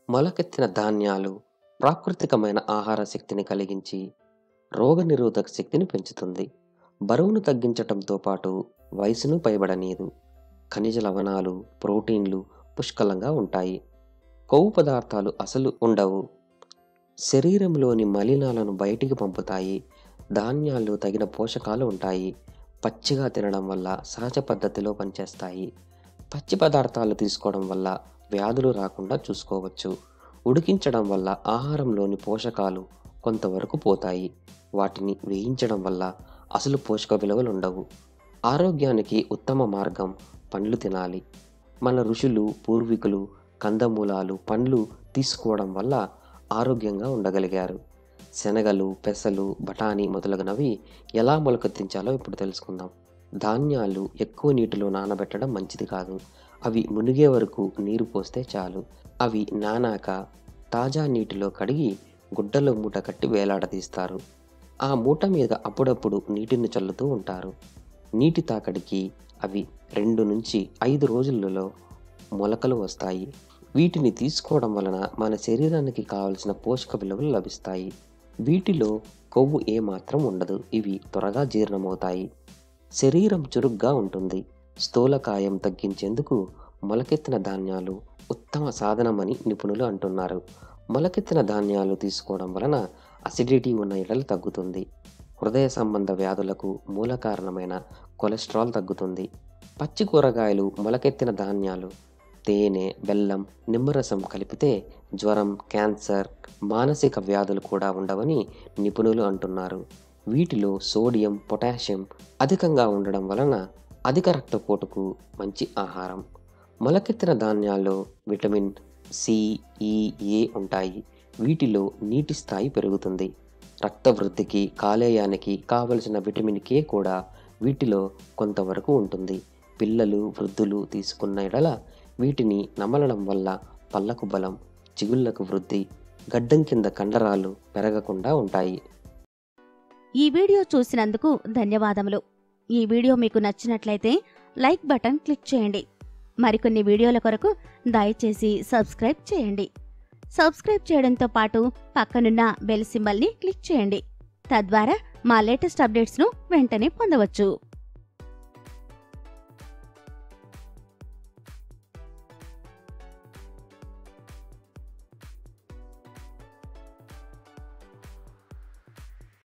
మొలకెత్తిన ధాన్యాలు ప్రాకృతికమైన ఆహార శక్తిని కలిగించి రోగనిరోధక శక్తిని పెంచుతుంది బరువును తగ్గించటంతో పాటు వయసును పైబడనీయదు ఖనిజ లవణాలు ప్రోటీన్లు పుష్కలంగా ఉంటాయి కొవ్వు పదార్థాలు అసలు ఉండవు శరీరంలోని మలినాలను బయటికి పంపుతాయి ధాన్యాల్లో తగిన పోషకాలు ఉంటాయి పచ్చిగా తినడం వల్ల సహజ పద్ధతిలో పనిచేస్తాయి పచ్చి పదార్థాలు తీసుకోవడం వల్ల వ్యాధులు రాకుండా చూసుకోవచ్చు ఉడికించడం వల్ల ఆహారంలోని పోషకాలు కొంతవరకు పోతాయి వాటిని వేయించడం వల్ల అసలు పోషక విలువలు ఉండవు ఆరోగ్యానికి ఉత్తమ మార్గం పండ్లు తినాలి మన ఋషులు పూర్వీకులు కందమూలాలు పండ్లు తీసుకోవడం వల్ల ఆరోగ్యంగా ఉండగలిగారు శనగలు పెసలు బఠానీ మొదలగునవి ఎలా మొలకెత్తించాలో ఇప్పుడు తెలుసుకుందాం ధాన్యాలు ఎక్కువ నీటిలో నానబెట్టడం మంచిది కాదు అవి మునిగే వరకు నీరు పోస్తే చాలు అవి నానాక తాజా నీటిలో కడిగి గుడ్డలో మూట కట్టి వేలాడదీస్తారు ఆ మూట మీద అప్పుడప్పుడు నీటిని చల్లుతూ ఉంటారు నీటి తాకడికి అవి రెండు నుంచి ఐదు రోజులలో మొలకలు వస్తాయి వీటిని తీసుకోవడం వలన మన శరీరానికి కావలసిన పోషక విలువలు లభిస్తాయి వీటిలో కొవ్వు ఏమాత్రం ఉండదు ఇవి త్వరగా జీర్ణమవుతాయి శరీరం చురుగ్గా ఉంటుంది స్థూలకాయం తగ్గించేందుకు మొలకెత్తిన ధాన్యాలు ఉత్తమ సాధనమని నిపుణులు అంటున్నారు మొలకెత్తిన ధాన్యాలు తీసుకోవడం వలన అసిడిటీ ఉన్న ఎడలు తగ్గుతుంది హృదయ సంబంధ వ్యాధులకు మూల కారణమైన కొలెస్ట్రాల్ తగ్గుతుంది పచ్చి కూరగాయలు మొలకెత్తిన ధాన్యాలు తేనె బెల్లం నిమ్మరసం కలిపితే జ్వరం క్యాన్సర్ మానసిక వ్యాధులు కూడా ఉండవని నిపుణులు అంటున్నారు వీటిలో సోడియం పొటాషియం అధికంగా ఉండడం వలన అధిక రక్తపోటుకు మంచి ఆహారం మొలకెత్తిన ధాన్యాల్లో విటమిన్ సి ఈ ఏ ఉంటాయి వీటిలో నీటి స్థాయి పెరుగుతుంది రక్త వృద్ధికి కాలేయానికి కావలసిన విటమిన్ కే కూడా వీటిలో కొంతవరకు ఉంటుంది పిల్లలు వృద్ధులు తీసుకున్న ఎడల వీటిని నమలడం వల్ల పళ్ళకు బలం చిగుళ్లకు వృద్ధి గడ్డం కింద కండరాలు పెరగకుండా ఉంటాయి ఈ వీడియో చూసినందుకు ధన్యవాదములు ఈ వీడియో మీకు నచ్చినట్లయితే లైక్ బటన్ క్లిక్ చేయండి మరికొన్ని వీడియోల కొరకు దయచేసి సబ్స్క్రైబ్ చేయండి సబ్స్క్రైబ్ చేయడంతో పాటు పక్కనున్న బెల్ సింబల్ని క్లిక్ చేయండి తద్వారా మా లేటెస్ట్ అప్డేట్స్ను వెంటనే పొందవచ్చు